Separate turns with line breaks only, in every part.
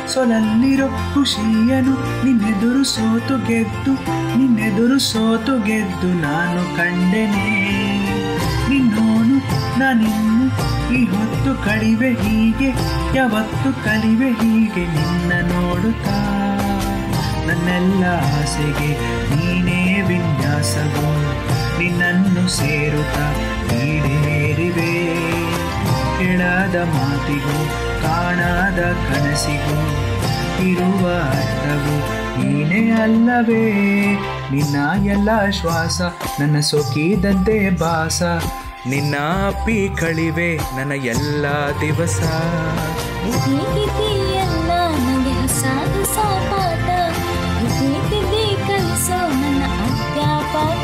ಸೊಲಲ್ಲಿರೋ ಖುಷಿಯನು ನಿನ್ನೆದುರು ಸೋತು ಗೆದ್ದು ನಿನ್ನೆದುರು ಸೋತು ಗೆದ್ದು ನಾನು ಕಂಡೆನೆ ನಿನ್ನೋನು ನಾನಿನ್ನು ಈ ಹೊತ್ತು ಕಳಿವೆ ಹೀಗೆ ಯಾವತ್ತು ಕಲಿವೆ ಹೀಗೆ ನಿನ್ನ ನೋಡುತ್ತಾ ನನ್ನೆಲ್ಲ ಆಸೆಗೆ ನೀನೇ ವಿನ್ಯಾಸವು ನಿನ್ನನ್ನು ಸೇರುತ್ತಾ ಈಡೇರಿವೆ ಕೇಳದ ಮಾತಿಗೂ ಕಾಣದ ಕನಸಿಗೂ ಇರುವ ಅರ್ಥವು ನೀನೇ ಅಲ್ಲವೇ ನಿನ್ನ ಎಲ್ಲ ಶ್ವಾಸ ನನ್ನ ಸೊಕ್ಕಿದಂತೆ ಬಾಸ ನಿನ್ನ ಅಪ್ಪಿ ಕಳಿವೆ ನನ್ನ ಎಲ್ಲ ದಿವಸ
ಇದೇ ಇದೆಯಲ್ಲ ನನಗೆ ಹೊಸ ಹೊಸ ಪಾಠ ಇದೇ ತಿದ್ದಿ ಕಲಿಸೋ ನನ್ನ ಅಧ್ಯಾಪಕ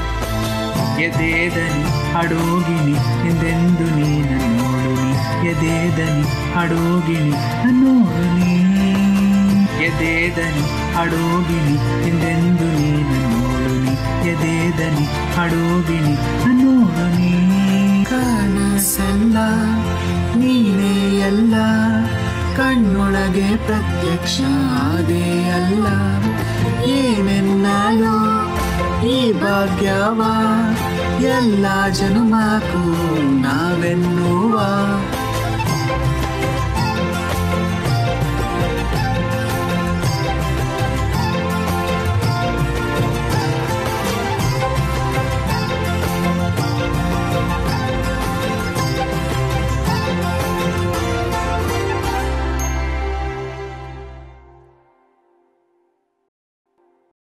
ಎದೇದನಿ ಹಡೋಗಿನಿ ಎಂದೆಂದು ನೀನ ನೋಡುನಿ ಎದೇದನಿ ಹಡೋಗಿನಿ ನೋಡುನಿ ಎದೇದನಿ ಹಡೋಗಿನಿ ಎಂದೆಂದು ನೀನ ನೋಡುನಿ ಎದೇದನಿ ಹಡೋಗಿನಿ ನೋಡುನಿ ಕನಸಲ್ಲ ನೀನೇ ಎಲ್ಲ ಕಣ್ಣೊಳಗೆ ಪ್ರತ್ಯಕ್ಷ ಅದೇ ಅಲ್ಲ ಏನೆನ್ನಾಲೋ ಈ ಭಾಗ್ಯವ ಎಲ್ಲ ಜನುಮಕ್ಕೂ ನಾವೆನ್ನುವ